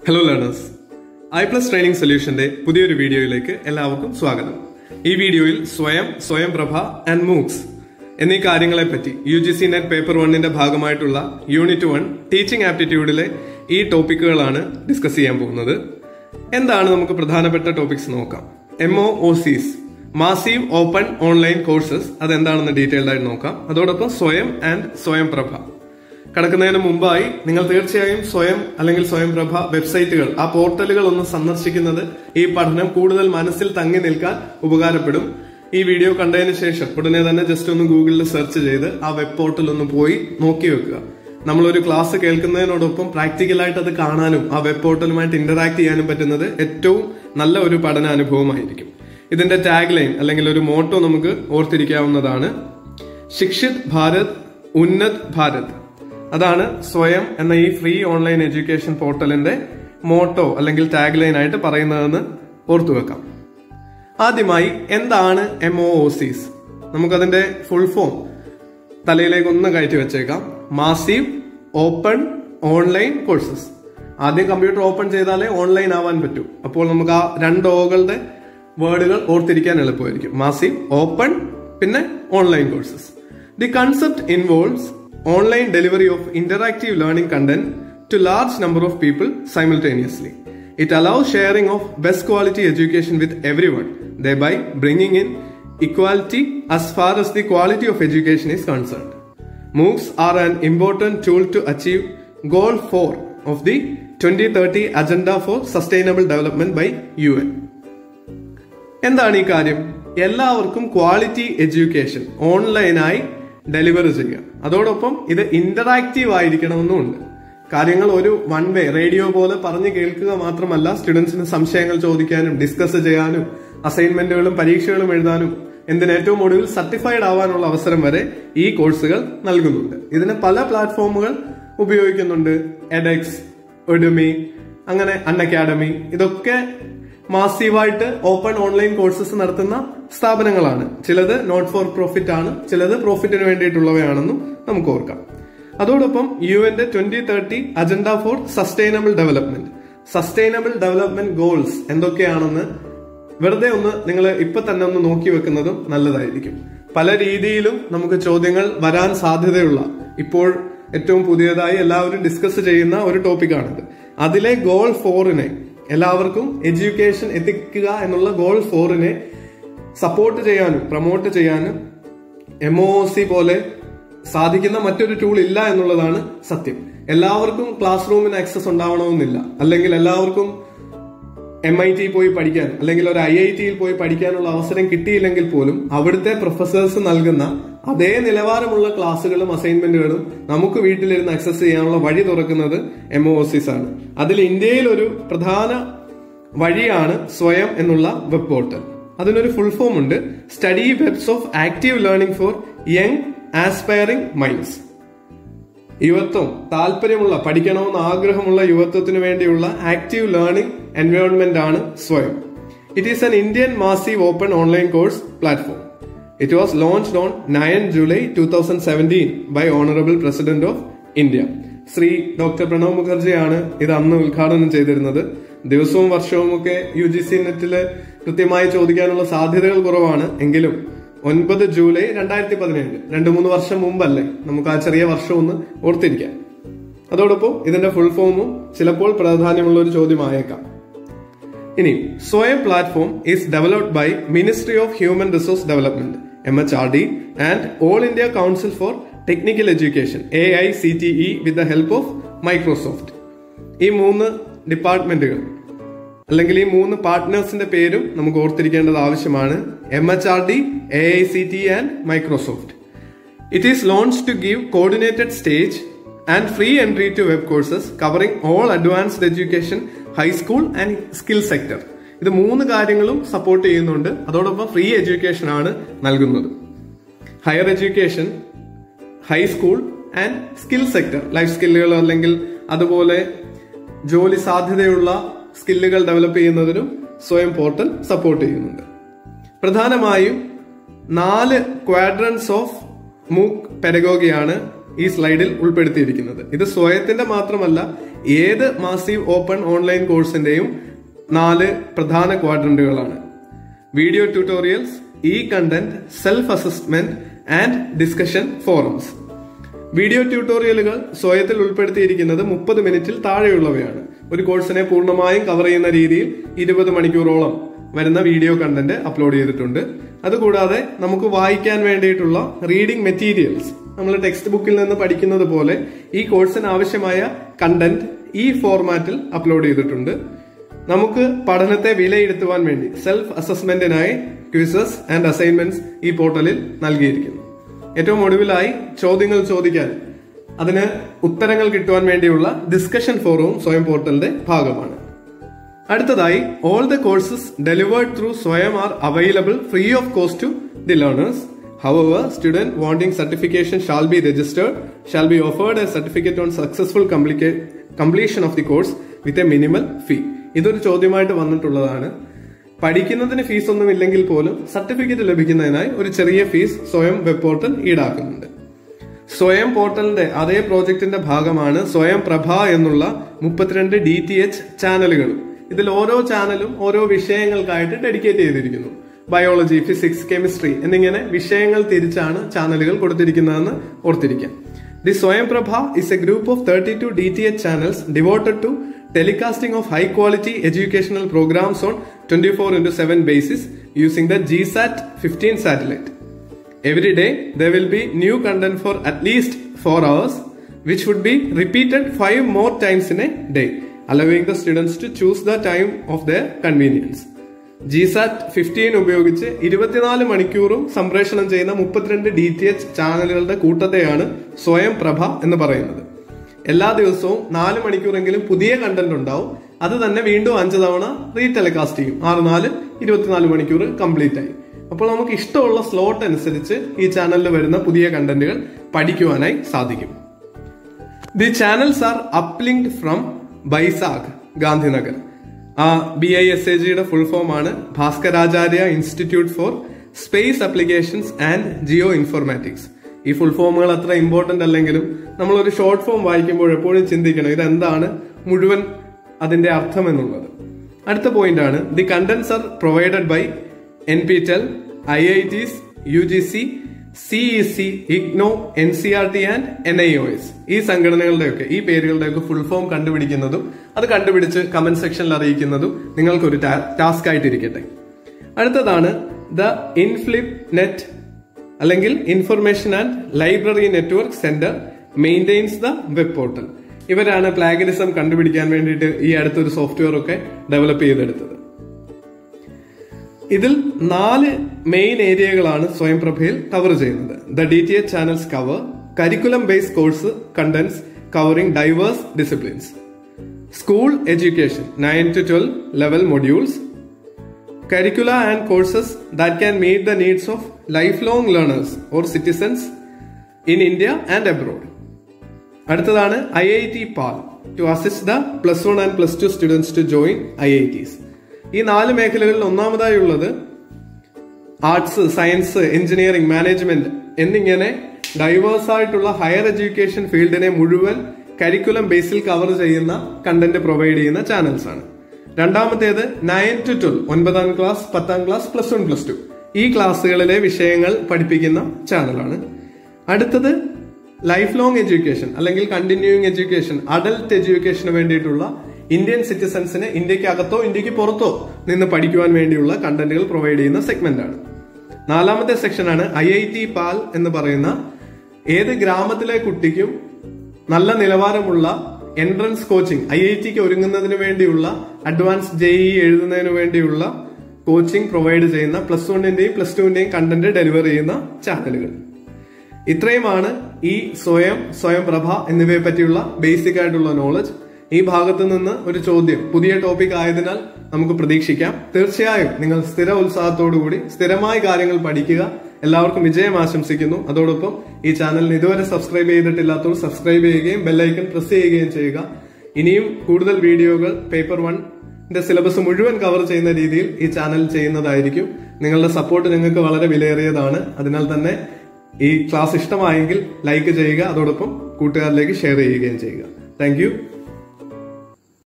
Hello learners I plus training സൊല്യൂഷന്റെ പുതിയൊരു വീഡിയോയിലേക്ക് എല്ലാവർക്കും സ്വാഗതം ഈ വീഡിയോയിൽ സ്വയം സ്വയം പ്രഭ ആൻഡ് മൂക്സ് എന്നീ കാര്യങ്ങളെ പറ്റി U G C net paper വണ്ണിന്റെ ഭാഗമായിട്ടുള്ള യൂണിറ്റ് വൺ ടീച്ചിങ് ആപ്റ്റിറ്റ്യൂഡിലെ ഈ ടോപ്പിക്കുകളാണ് ഡിസ്കസ് ചെയ്യാൻ പോകുന്നത് എന്താണ് നമുക്ക് പ്രധാനപ്പെട്ട ടോപ്പിക്സ് നോക്കാം M O O Cs massive open online courses അതെന്താണെന്ന് ഡീറ്റെയിൽഡ് ആയിട്ട് നോക്കാം അതോടൊപ്പം സ്വയം ആൻഡ് സ്വയം പ്രഭ കടക്കുന്നതിന് മുമ്പായി നിങ്ങൾ തീർച്ചയായും സ്വയം അല്ലെങ്കിൽ സ്വയംപ്രഭ വെബ്സൈറ്റുകൾ ആ പോർട്ടലുകൾ ഒന്ന് സന്ദർശിക്കുന്നത് ഈ പഠനം കൂടുതൽ മനസ്സിൽ തങ്ങി നിൽക്കാൻ ഉപകാരപ്പെടും ഈ വീഡിയോ കണ്ടതിന് ശേഷം ഉടനെ തന്നെ ജസ്റ്റ് ഒന്ന് ഗൂഗിളിൽ സെർച്ച് ചെയ്ത് ആ വെബ് പോർട്ടൽ ഒന്ന് പോയി നോക്കി വെക്കുക നമ്മളൊരു ക്ലാസ് കേൾക്കുന്നതിനോടൊപ്പം പ്രാക്ടിക്കലായിട്ട് അത് കാണാനും ആ വെബ് പോർട്ടലുമായിട്ട് ഇന്ററാക്ട് ചെയ്യാനും പറ്റുന്നത് ഏറ്റവും നല്ല ഒരു പഠന അനുഭവമായിരിക്കും ഇതിന്റെ ടാഗ് ലൈൻ അല്ലെങ്കിൽ ഒരു മോട്ടോ നമുക്ക് ഓർത്തിരിക്കാവുന്നതാണ് ശിക്ഷിത് ഭാരത് ഉന്നത് ഭാരത് അതാണ് സ്വയം എന്ന ഈ ഫ്രീ ഓൺലൈൻ എഡ്യൂക്കേഷൻ പോർട്ടലിന്റെ മോട്ടോ അല്ലെങ്കിൽ ടാഗ് ലൈൻ ആയിട്ട് പറയുന്നതെന്ന് ഓർത്തു വെക്കാം ആദ്യമായി എന്താണ് എം ഒ ഒ സീസ് നമുക്കതിന്റെ ഫുൾ ഫോം തലയിലേക്ക് ഒന്ന് കയറ്റി വെച്ചേക്കാം മാസീവ് ഓപ്പൺ ഓൺലൈൻ കോഴ്സസ് ആദ്യം കമ്പ്യൂട്ടർ ഓപ്പൺ ചെയ്താലേ ഓൺലൈൻ ആവാൻ പറ്റൂ അപ്പോൾ നമുക്ക് ആ രണ്ട് ഓകളുടെ വേർഡുകൾ ഓർത്തിരിക്കാൻ എളുപ്പമായിരിക്കും മാസീവ് ഓപ്പൺ പിന്നെ online courses the concept involves online delivery of interactive learning content to large number of people simultaneously it allows sharing of best quality education with everyone the by bringing in equality as far as the quality of education is concerned. MOOCs are an important tool to achieve Goal 4 of the 2030 Agenda for Sustainable Development by UN. എന്താണ് ഈ കാര്യം എല്ലാവർക്കും quality education ഓൺലൈനായി deliver ചെയ്യുക അതോടൊപ്പം ഇത് interactive ആയിരിക്കണമെന്നുണ്ട് കാര്യങ്ങൾ ഒരു വൺ വേ റേഡിയോ പോലെ പറഞ്ഞു കേൾക്കുക മാത്രമല്ല സ്റ്റുഡൻസിന് സംശയങ്ങൾ ചോദിക്കാനും ഡിസ്കസ് ചെയ്യാനും അസൈൻമെന്റുകളും പരീക്ഷകളും എഴുതാനും എന്തിന് ഏറ്റവും ഒടുവിൽ സർട്ടിഫൈഡ് ആവാനുള്ള അവസരം വരെ ഈ കോഴ്സുകൾ നൽകുന്നുണ്ട് ഇതിന് പല പ്ലാറ്റ്ഫോമുകൾ ഉപയോഗിക്കുന്നുണ്ട് എഡെക്സ് ഒഡുമി അങ്ങനെ അൺ അക്കാഡമി ഇതൊക്കെ മാസീവായിട്ട് ഓപ്പൺ ഓൺലൈൻ കോഴ്സസ് നടത്തുന്ന സ്ഥാപനങ്ങളാണ് ചിലത് നോട്ട് ഫോർ പ്രോഫിറ്റ് ആണ് ചിലത് പ്രോഫിറ്റിന് വേണ്ടിയിട്ടുള്ളവയാണെന്നും നമുക്ക് ഓർക്കാം അതോടൊപ്പം യു എന്റെ twenty thirty agenda for sustainable development sustainable development goals എന്തൊക്കെയാണെന്ന് വെറുതെ ഒന്ന് നിങ്ങൾ ഇപ്പൊ തന്നെ ഒന്ന് നോക്കി വെക്കുന്നതും നല്ലതായിരിക്കും പല രീതിയിലും നമുക്ക് ചോദ്യങ്ങൾ വരാൻ സാധ്യതയുള്ള ഇപ്പോൾ ഏറ്റവും പുതിയതായി എല്ലാവരും ഡിസ്കസ് ചെയ്യുന്ന ഒരു ടോപ്പിക്കാണിത് അതിലെ ഗോൾ ഫോറിനെ എല്ലാവർക്കും എഡ്യൂക്കേഷൻ എത്തിക്കുക എന്നുള്ള ഗോൾ ഫോറിനെ സപ്പോർട്ട് ചെയ്യാനും പ്രൊമോട്ട് ചെയ്യാനും എം ഒ സി പോലെ സാധിക്കുന്ന മറ്റൊരു ടൂൾ ഇല്ല എന്നുള്ളതാണ് സത്യം എല്ലാവർക്കും ക്ലാസ് റൂമിന് ആക്സസ് ഉണ്ടാവണമെന്നില്ല അല്ലെങ്കിൽ എല്ലാവർക്കും എം ഐ ടി പോയി പഠിക്കാൻ അല്ലെങ്കിൽ ഒരു ഐ ഐ ടിയിൽ പോയി പഠിക്കാനുള്ള അവസരം കിട്ടിയില്ലെങ്കിൽ പോലും അവിടുത്തെ പ്രൊഫസേഴ്സ് നൽകുന്ന അതേ നിലവാരമുള്ള ക്ലാസ്സുകളും അസൈൻമെന്റുകളും നമുക്ക് വീട്ടിലിരുന്ന് ആക്സസ് ചെയ്യാനുള്ള വഴി തുറക്കുന്നത് എം ഒ സിസ് ആണ് അതിൽ ഇന്ത്യയിൽ ഒരു പ്രധാന വഴിയാണ് സ്വയം എന്നുള്ള വെബ് പോർട്ടൽ അതിനൊരു ഫുൾ ഫോം ഉണ്ട് study webs of active learning for young aspiring minds യുവത്വം താല്പര്യമുള്ള പഠിക്കണമെന്ന് ആഗ്രഹമുള്ള യുവത്വത്തിന് വേണ്ടിയുള്ള ആക്റ്റീവ് ലേണിംഗ് എൻവയോൺമെന്റ് ആണ് സ്വയം it is an Indian massive open online course platform it was launched on nine July two thousand seventeen by honourable president of India Shri doctor Pranav മുഖർജിയാണ് ഇത് അന്ന് ഉദ്ഘാടനം ചെയ്തിരുന്നത് ദിവസവും വർഷവും ഒക്കെ യു ജി സി നെറ്റില് കൃത്യമായി ചോദിക്കാനുള്ള സാധ്യതകൾ കുറവാണ് എങ്കിലും ഒൻപത് ജൂലൈ രണ്ടായിരത്തി പതിനേഴ് രണ്ടു മൂന്ന് വർഷം മുമ്പല്ലേ നമുക്ക് ആ ചെറിയ വർഷം ഒന്ന് ഓർത്തിരിക്കാം അതോടൊപ്പം ഇതിന്റെ ഫുൾ ഫോമും ചിലപ്പോൾ പ്രാധാന്യമുള്ള ഒരു ചോദ്യമായേക്കാം ഇനി സ്വയം platform is developed by ministry of human resource development M H R D and all India council for technical education A I C T E with the help of Microsoft ഈ മൂന്ന് ഡിപ്പാർട്ട്മെന്റുകൾ അല്ലെങ്കിൽ ഈ മൂന്ന് പാർട്ട്നേഴ്സിന്റെ പേരും നമുക്ക് ഓർത്തിരിക്കേണ്ടത് ആവശ്യമാണ് M H R D A I C T and Microsoft it is launch to give coordinated stage and free entry to web courses covering all advanced education high school and skill sector ഇത് മൂന്ന് കാര്യങ്ങളും support ചെയ്യുന്നുണ്ട് അതോടൊപ്പം free education ആണ് നൽകുന്നത് higher education high school and skill sector life സ്കില്ലുകൾ അല്ലെങ്കിൽ അതുപോലെ ജോലി സാധ്യതയുള്ള സ്കില്ലുകൾ ഡെവലപ്പ് ചെയ്യുന്നതിനും സ്വയം പോർട്ടൽ സപ്പോർട്ട് ചെയ്യുന്നുണ്ട് പ്രധാനമായും നാല് ക്വാഡ്രൻസ് ഓഫ് മൂക്ക് പെഡഗോഗിയാണ് ഈ സ്ലൈഡിൽ ഉൾപ്പെടുത്തിയിരിക്കുന്നത് ഇത് സ്വയത്തിന്റെ മാത്രമല്ല ഏത് മാസീവ് ഓപ്പൺ ഓൺലൈൻ കോഴ്സിന്റെയും നാല് പ്രധാന ക്വാഡ്രന്റുകളാണ് video tutorials e content self assessment and discussion forums video ട്യൂട്ടോറിയലുകൾ സ്വയത്തിൽ ഉൾപ്പെടുത്തിയിരിക്കുന്നത് മുപ്പത് മിനിറ്റിൽ താഴെയുള്ളവയാണ് ഒരു കോഴ്സിനെ പൂർണ്ണമായും കവർ ചെയ്യുന്ന രീതിയിൽ ഇരുപത് മണിക്കൂറോളം വരുന്ന വീഡിയോ കണ്ടന്റ് അപ്ലോഡ് ചെയ്തിട്ടുണ്ട് അതുകൂടാതെ നമുക്ക് വായിക്കാൻ വേണ്ടിയിട്ടുള്ള റീഡിംഗ് മെറ്റീരിയൽസ് നമ്മൾ ടെക്സ്റ്റ് ബുക്കിൽ നിന്ന് പഠിക്കുന്നത് പോലെ ഈ കോഴ്സിന് ആവശ്യമായ കണ്ടന്റ് ഈ ഫോർമാറ്റിൽ അപ്ലോഡ് ചെയ്തിട്ടുണ്ട് നമുക്ക് പഠനത്തെ വിലയിരുത്തുവാൻ വേണ്ടി സെൽഫ് അസസ്മെന്റിനായി ക്വിസസ് ആൻഡ് അസൈൻമെന്റ്സ് ഈ പോർട്ടലിൽ നൽകിയിരിക്കുന്നു ഏറ്റവും ഒടുവിലായി ചോദ്യങ്ങൾ ചോദിക്കാൻ അതിന് ഉത്തരങ്ങൾ കിട്ടുവാൻ വേണ്ടിയുള്ള ഡിസ്കഷൻ ഫോറവും സ്വയം പോർട്ടലിന്റെ ഭാഗമാണ് അടുത്തതായി all the courses delivered through സ്വയം are available free of cost to the learners However, student wanting certification shall be registered, shall be offered a certificate on successful complica- completion of the course with a minimal fee. ഇതൊരു ചോദ്യമായിട്ട് വന്നിട്ടുള്ളതാണ് പഠിക്കുന്നതിന് fees ഒന്നും ഇല്ലെങ്കിൽ പോലും certificate ലഭിക്കുന്നതിനായി ഒരു ചെറിയ fees സ്വയം വെബ് പോർട്ടൽ ഈടാക്കുന്നുണ്ട് സ്വയം പോർട്ടലിന്റെ അതേ പ്രോജക്റ്റിന്റെ ഭാഗമാണ് സ്വയം പ്രഭ എന്നുള്ള മുപ്പത്തിരണ്ട് ഡി ടി എച്ച് ചാനലുകളും ഇതിൽ ഓരോ ചാനലും ഓരോ വിഷയങ്ങൾക്കായിട്ട് ഡെഡിക്കേറ്റ് ചെയ്തിരിക്കുന്നു ബയോളജി ഫിസിക്സ് കെമിസ്ട്രി എന്നിങ്ങനെ വിഷയങ്ങൾ തിരിച്ചാണ് ചാനലുകൾ കൊടുത്തിരിക്കുന്നതെന്ന് ഓർത്തിരിക്കാം ദി സ്വയം Prabha is a group of thirty two D T H channels devoted to telecasting of high quality educational programs on 24 into 7 basis using the GSAT 15 satellite. Every day there will be new content for at least 4 hours which would be repeated 5 more times in a day allowing the students to choose the time of their convenience. GSAT fifteen ഉപയോഗിച്ച് ഇരുപത്തിനാല് മണിക്കൂറും സംപ്രേഷണം ചെയ്യുന്ന മുപ്പത്തിരണ്ട് D T H ചാനലുകളുടെ കൂട്ടത്തെയാണ് സ്വയം പ്രഭ എന്ന് പറയുന്നത് എല്ലാ ദിവസവും നാല് മണിക്കൂറെങ്കിലും പുതിയ കണ്ടന്റ് ഉണ്ടാവും അത് തന്നെ വീണ്ടും അഞ്ച് തവണ റീടെലികാസ്റ്റ് ചെയ്യും ആറ് നാല് ഇരുപത്തിനാല് മണിക്കൂർ കംപ്ലീറ്റ് ആയി അപ്പോൾ നമുക്ക് ഇഷ്ടമുള്ള സ്ലോട്ട് അനുസരിച്ച് ഈ ചാനലിൽ വരുന്ന പുതിയ കണ്ടന്റുകൾ പഠിക്കുവാനായി സാധിക്കും the channels are uplinked from BISAG Gandhinagar ആ ബി ഐ എസ് എ ജിയുടെ ഫുൾ ഫോം ആണ് Bhaskaracharya institute for space applications and geo informatics ഈ ഫുൾ ഫോമുകൾ അത്ര ഇമ്പോർട്ടന്റ് അല്ലെങ്കിലും നമ്മൾ ഒരു ഷോർട്ട് ഫോം വായിക്കുമ്പോൾ എപ്പോഴും ചിന്തിക്കണം ഇതെന്താണ് മുഴുവൻ അതിന്റെ അർത്ഥം എന്നുള്ളത് അടുത്ത പോയിന്റ് ആണ് the contents are provided by NPTEL I I Ts U G C CEC IGNOU N C R T and N I O S ഈ സംഘടനകളുടെയൊക്കെ ഈ പേരുകളുടെയൊക്കെ ഫുൾ ഫോം കണ്ടുപിടിക്കുന്നതും അത് കണ്ടുപിടിച്ച് കമന്റ് സെക്ഷനിൽ അറിയിക്കുന്നതും നിങ്ങൾക്കൊരു ടാസ്ക് ആയിട്ടിരിക്കട്ടെ അടുത്തതാണ് ദ ഇൻഫ്ലിപ്പ് നെറ്റ് അല്ലെങ്കിൽ information and library network centre maintains the web portal ഇവരാണ് പ്ലാഗരിസം കണ്ടുപിടിക്കാൻ വേണ്ടിയിട്ട് ഈ അടുത്തൊരു സോഫ്റ്റ്വെയർ ഒക്കെ ഡെവലപ്പ് ചെയ്തെടുത്തത് ഇതിൽ നാല് മെയിൻ ഏരിയകളാണ് സ്വയം പ്രഭയിൽ കവർ ചെയ്യുന്നത് the D T H channels cover curriculum based course contents covering diverse disciplines school education nine to twelve level modules curricula and courses that can meet the needs of lifelong learners or citizens in India and abroad. അടുത്തതാണ് I I T PAL to assist the plus one and plus two students to join I I Ts ഈ നാല് മേഖലകളിൽ ഒന്നാമതായി ഉള്ളത് arts science engineering management എന്നിങ്ങനെ diverse ആയിട്ടുള്ള higher education ഫീൽഡിനെ മുഴുവൻ കരിക്കുലം ബേസിൽ കവർ ചെയ്യുന്ന കണ്ടന്റ് പ്രൊവൈഡ് ചെയ്യുന്ന ചാനൽസ് ആണ് രണ്ടാമത്തേത് നയൻ ടു ട്വൽവ് ഒൻപതാം ക്ലാസ് പത്താം class plus one plus two ഈ ക്ലാസ്സുകളിലെ വിഷയങ്ങൾ പഠിപ്പിക്കുന്ന ചാനലാണ് അടുത്തത് ലൈഫ് ലോങ് എഡ്യൂക്കേഷൻ അല്ലെങ്കിൽ കണ്ടിന്യൂയിങ് എഡ്യൂക്കേഷൻ അഡൽട്ട് എഡ്യൂക്കേഷന് വേണ്ടിയിട്ടുള്ള ഇന്ത്യൻ സിറ്റിസൺസിന് ഇന്ത്യക്ക് അകത്തോ ഇന്ത്യക്ക് പുറത്തോ നിന്ന് പഠിക്കുവാൻ വേണ്ടിയുള്ള കണ്ടന്റുകൾ പ്രൊവൈഡ് ചെയ്യുന്ന സെഗ്മെന്റ് ആണ് നാലാമത്തെ സെക്ഷനാണ് ഐ ഐ ടി പാൽ എന്ന് പറയുന്ന ഏത് ഗ്രാമത്തിലെ കുട്ടിക്കും നല്ല നിലവാരമുള്ള എൻട്രൻസ് കോച്ചിങ് ഐ ഐ ടിക്ക് ഒരുങ്ങുന്നതിന് വേണ്ടിയുള്ള അഡ്വാൻസ് ജെഇ എഴുതുന്നതിന് വേണ്ടിയുള്ള കോച്ചിങ് പ്രൊവൈഡ് ചെയ്യുന്ന പ്ലസ് വണ്ണിന്റെയും പ്ലസ് ടുവിന്റെയും കണ്ടന്റ് ഡെലിവർ ചെയ്യുന്ന ചാനലുകൾ ഇത്രയുമാണ് ഈ സ്വയം സ്വയം പ്രഭ എന്നിവയെ പറ്റിയുള്ള ബേസിക് ആയിട്ടുള്ള നോളജ് ഈ ഭാഗത്ത് നിന്ന് ഒരു ചോദ്യം പുതിയ ടോപ്പിക് ആയതിനാൽ നമുക്ക് പ്രതീക്ഷിക്കാം തീർച്ചയായും നിങ്ങൾ സ്ഥിര ഉത്സാഹത്തോടുകൂടി സ്ഥിരമായി കാര്യങ്ങൾ പഠിക്കുക എല്ലാവർക്കും വിജയം ആശംസിക്കുന്നു അതോടൊപ്പം ഈ ചാനലിന് ഇതുവരെ സബ്സ്ക്രൈബ് ചെയ്തിട്ടില്ലാത്തവർ സബ്സ്ക്രൈബ് ചെയ്യുകയും ബെല്ലൈക്കൺ പ്രസ് ചെയ്യുകയും ചെയ്യുക ഇനിയും കൂടുതൽ വീഡിയോകൾ പേപ്പർ വണ്ണിന്റെ സിലബസ് മുഴുവൻ കവർ ചെയ്യുന്ന രീതിയിൽ ഈ ചാനൽ ചെയ്യുന്നതായിരിക്കും നിങ്ങളുടെ സപ്പോർട്ട് ഞങ്ങൾക്ക് വളരെ വിലയേറിയതാണ് അതിനാൽ തന്നെ ഈ ക്ലാസ് ഇഷ്ടമായെങ്കിൽ ലൈക്ക് ചെയ്യുക അതോടൊപ്പം കൂട്ടുകാരിലേക്ക് ഷെയർ ചെയ്യുകയും ചെയ്യുക താങ്ക്